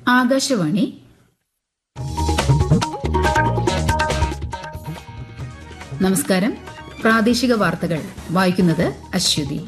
ആകാശവാണി നമസ്കാരം പ്രാദേശിക വാർത്തകൾ വായിക്കുന്നത് അശ്വതി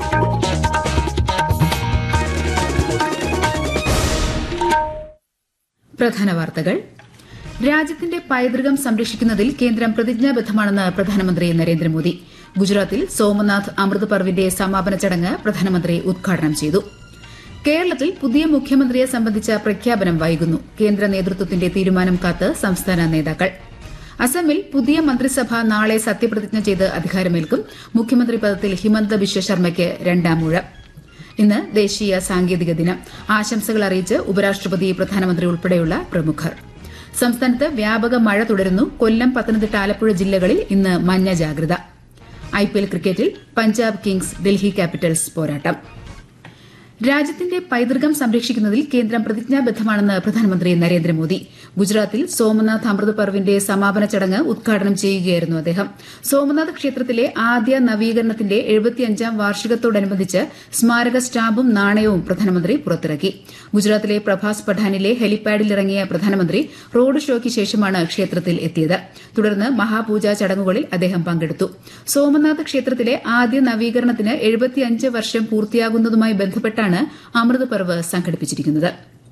പ്രധാന വാർത്തകൾ രാജ്യത്തിന്റെ പൈതൃകം സംരക്ഷിക്കുന്നതിൽ കേന്ദ്രം പ്രതിജ്ഞാബദ്ധമാണെന്ന് പ്രധാനമന്ത്രി നരേന്ദ്രമോദി ഗുജറാത്തിൽ സോമനാഥ് അമൃത് പർവിന്റെ സമാപന ചടങ്ങ് പ്രധാനമന്ത്രി ഉദ്ഘാടനം ചെയ്തു കേരളത്തിൽ പുതിയ മുഖ്യമന്ത്രിയെ സംബന്ധിച്ച പ്രഖ്യാപനം വൈകുന്നു കേന്ദ്ര നേതൃത്വത്തിന്റെ തീരുമാനം കാത്ത് സംസ്ഥാന നേതാക്കൾ അസമിൽ പുതിയ മന്ത്രിസഭ നാളെ സത്യപ്രതിജ്ഞ ചെയ്ത് അധികാരമേൽക്കും മുഖ്യമന്ത്രി പദത്തിൽ ഹിമന്ത ബിശ്വ ശർമ്മയ്ക്ക് രണ്ടാം ഊഴം ഇന്ന് ദേശീയ സാങ്കേതിക ദിനം ആശംസകൾ അറിയിച്ച് ഉപരാഷ്ട്രപതി പ്രധാനമന്ത്രി ഉൾപ്പെടെയുള്ള പ്രമുഖർ സംസ്ഥാനത്ത് വ്യാപക മഴ തുടരുന്നു കൊല്ലം പത്തനംതിട്ട ആലപ്പുഴ ജില്ലകളിൽ ഇന്ന് മഞ്ഞ ജാഗ്രത ഐപിഎൽ ക്രിക്കറ്റിൽ പഞ്ചാബ് കിങ്സ് ഡൽഹി ക്യാപിറ്റൽസ് പോരാട്ടം രാജ്യത്തിന്റെ പൈതൃകം സംരക്ഷിക്കുന്നതിൽ കേന്ദ്രം പ്രതിജ്ഞാബദ്ധമാണെന്ന് പ്രധാനമന്ത്രി നരേന്ദ്രമോദി ഗുജറാത്തിൽ സോമനാഥ് അമൃത് പർവിന്റെ സമാപന ചടങ്ങ് ഉദ്ഘാടനം ചെയ്യുകയായിരുന്നു അദ്ദേഹം സോമനാഥ് ക്ഷേത്രത്തിലെ ആദ്യ നവീകരണത്തിന്റെ എഴുപത്തിയഞ്ചാം വാർഷികത്തോടനുബന്ധിച്ച് സ്മാരക സ്റ്റാമ്പും നാണയവും പ്രധാനമന്ത്രി പുറത്തിറക്കി ഗുജറാത്തിലെ പ്രഭാസ് പഠാനിലെ ഹെലിപാഡിലിറങ്ങിയ പ്രധാനമന്ത്രി റോഡ് ഷോയ്ക്ക് ശേഷമാണ് ക്ഷേത്രത്തിൽ എത്തിയത് തുടർന്ന് മഹാപൂജാ ചടങ്ങുകളിൽ അദ്ദേഹം പങ്കെടുത്തു സോമനാഥ് ക്ഷേത്രത്തിലെ ആദ്യ നവീകരണത്തിന് എഴുപത്തിയഞ്ച് വർഷം പൂർത്തിയാകുന്നതുമായി ബന്ധപ്പെട്ടാണ് അമൃത് പർവ് സംഘടിപ്പിച്ചിരിക്കുന്നത്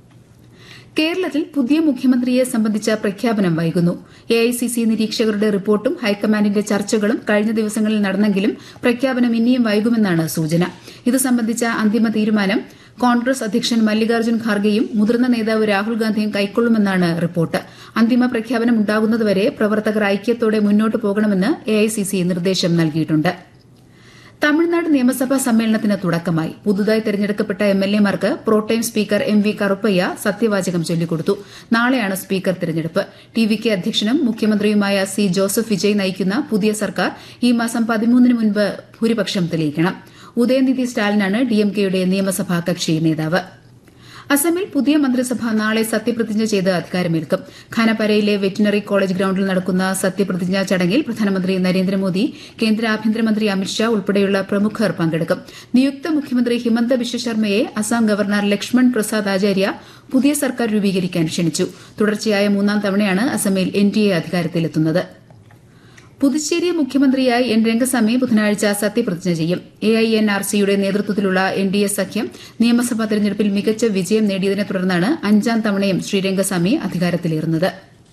കേരളത്തിൽ പുതിയ മുഖ്യമന്ത്രിയെ സംബന്ധിച്ച പ്രഖ്യാപനം വൈകുന്നു എഐസിസി നിരീക്ഷകരുടെ റിപ്പോർട്ടും ഹൈക്കമാൻഡിന്റെ ചർച്ചകളും കഴിഞ്ഞ ദിവസങ്ങളിൽ നടന്നെങ്കിലും പ്രഖ്യാപനം ഇനിയും വൈകുമെന്നാണ് സൂചന ഇത് സംബന്ധിച്ച അന്തിമ തീരുമാനം കോൺഗ്രസ് അധ്യക്ഷൻ മല്ലികാർജ്ജുൻ ഖാർഗെയും മുതിർന്ന നേതാവ് രാഹുൽ ഗാന്ധിയും കൈക്കൊള്ളുമെന്നാണ് റിപ്പോർട്ട് അന്തിമ പ്രഖ്യാപനം ഉണ്ടാകുന്നതുവരെ പ്രവർത്തകർ ഐക്യത്തോടെ മുന്നോട്ട് പോകണമെന്ന് എഐസിസി നിർദ്ദേശം നൽകിയിട്ടുണ്ട് തമിഴ്നാട് നിയമസഭാ സമ്മേളനത്തിന് തുടക്കമായി പുതുതായി തെരഞ്ഞെടുക്കപ്പെട്ട എംഎൽഎമാർക്ക് protem speaker M V Karuppayya സത്യവാചകം ചൊല്ലിക്കൊടുത്തു നാളെയാണ് സ്പീക്കർ തെരഞ്ഞെടുപ്പ് ടി വി കെ അധ്യക്ഷനും മുഖ്യമന്ത്രിയുമായ സി ജോസഫ് വിജയ് നയിക്കുന്ന പുതിയ സർക്കാർ ഈ മാസം പതിമൂന്നിന് മുൻപ് ഭൂരിപക്ഷം തെളിയിക്കണം ഉദയനിധി സ്റ്റാലിനാണ് ഡിഎംകെയുടെ നിയമസഭാ കക്ഷി നേതാവ് അസമിൽ പുതിയ മന്ത്രിസഭ നാളെ സത്യപ്രതിജ്ഞ ചെയ്ത് അധികാരമേൽക്കും ഖാനപരയിലെ വെറ്റിനറി കോളേജ് ഗ്രൌണ്ടിൽ നടക്കുന്ന സത്യപ്രതിജ്ഞാ ചടങ്ങിൽ പ്രധാനമന്ത്രി നരേന്ദ്രമോദി കേന്ദ്ര ആഭ്യന്തരമന്ത്രി അമിത്ഷാ ഉൾപ്പെടെയുള്ള പ്രമുഖർ പങ്കെടുക്കും നിയുക്ത മുഖ്യമന്ത്രി ഹിമന്ത ബിശ്വ ശർമ്മയെ അസം ഗവർണർ ലക്ഷ്മൺ പ്രസാദ് ആചാര്യ പുതിയ സർക്കാർ രൂപീകരിക്കാൻ ക്ഷണിച്ചു തുടർച്ചയായ മൂന്നാം തവണയാണ് അസമിൽ എൻഡിഎ അധികാരത്തിലെത്തുന്നത് പുതുച്ചേരി മുഖ്യമന്ത്രിയായി എൻ രംഗസ്വാമി ബുധനാഴ്ച സത്യപ്രതിജ്ഞ ചെയ്യും എഐഎൻആർസിയുടെ നേതൃത്വത്തിലുള്ള എൻഡിഎ സഖ്യം നിയമസഭാ തെരഞ്ഞെടുപ്പിൽ മികച്ച വിജയം നേടിയതിനെ തുടർന്നാണ് അഞ്ചാം തവണയും ശ്രീ രംഗസ്വാമി അധികാരത്തിലേറുന്നത്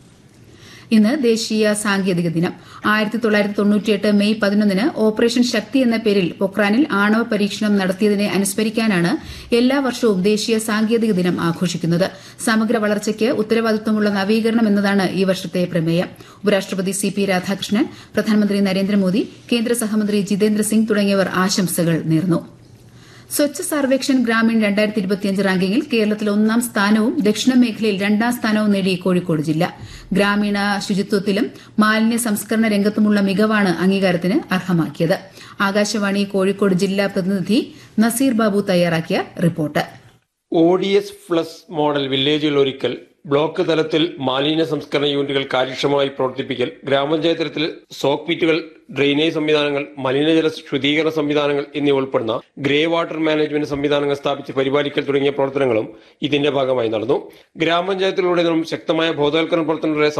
ഇന്ന് ദേശീയ സാങ്കേതിക ദിനം ആയിരത്തി തൊള്ളായിരത്തി തൊണ്ണൂറ്റിയെട്ട് മെയ് പതിനൊന്നിന് ഓപ്പറേഷൻ ശക്തി എന്ന പേരിൽ പൊക്രാനിൽ ആണവ പരീക്ഷണം നടത്തിയതിനെ അനുസ്മരിക്കാനാണ് എല്ലാ വർഷവും ദേശീയ സാങ്കേതിക ദിനം ആഘോഷിക്കുന്നത് സമഗ്ര വളർച്ചയ്ക്ക് ഉത്തരവാദിത്വമുള്ള നവീകരണം എന്നതാണ് ഈ വർഷത്തെ പ്രമേയം ഉപരാഷ്ട്രപതി സി പി രാധാകൃഷ്ണൻ പ്രധാനമന്ത്രി നരേന്ദ്രമോദി കേന്ദ്ര സഹമന്ത്രി ജിതേന്ദ്ര സിംഗ് തുടങ്ങിയവർ ആശംസകൾ നേർന്നു സ്വച്ഛ് സർവേക്ഷൺ ഗ്രാമീൺ രണ്ടായിരത്തി ഇരുപത്തിയഞ്ച് റാങ്കിങ്ങിൽ കേരളത്തിൽ ഒന്നാം സ്ഥാനവും ദക്ഷിണ മേഖലയിൽ രണ്ടാം സ്ഥാനവും നേടി കോഴിക്കോട് ജില്ല ഗ്രാമീണ ശുചിത്വത്തിലും മാലിന്യ സംസ്കരണ രംഗത്തുമുള്ള മികവാണ് അംഗീകാരത്തിന് അർഹമാക്കിയത് ആകാശവാണി കോഴിക്കോട് ജില്ലാ പ്രതിനിധി നസീർ ബാബു തയ്യാറാക്കിയ report O D S plus model വില്ലേജുകൾ ഒരുക്കൽ ബ്ലോക്ക് തലത്തിൽ മാലിന്യ സംസ്കരണ യൂണിറ്റുകൾ കാര്യക്ഷമമായി പ്രവർത്തിപ്പിക്കൽ ഗ്രാമപഞ്ചായത്ത് തലത്തിൽ സോക്ക് പിറ്റുകൾ ഡ്രെയിനേജ് സംവിധാനങ്ങൾ മലിനജല ശുദ്ധീകരണ സംവിധാനങ്ങൾ എന്നിവ ഉൾപ്പെടുന്ന ഗ്രേ വാട്ടർ മാനേജ്മെന്റ് സംവിധാനങ്ങൾ സ്ഥാപിച്ച് പരിപാലിക്കൽ തുടങ്ങിയ പ്രവർത്തനങ്ങളും ഇതിന്റെ ഭാഗമായി നടന്നു ഗ്രാമപഞ്ചായത്തിലൂടെ ശക്തമായ ബോധവൽക്കരണ പ്രവർത്തനങ്ങളുടെ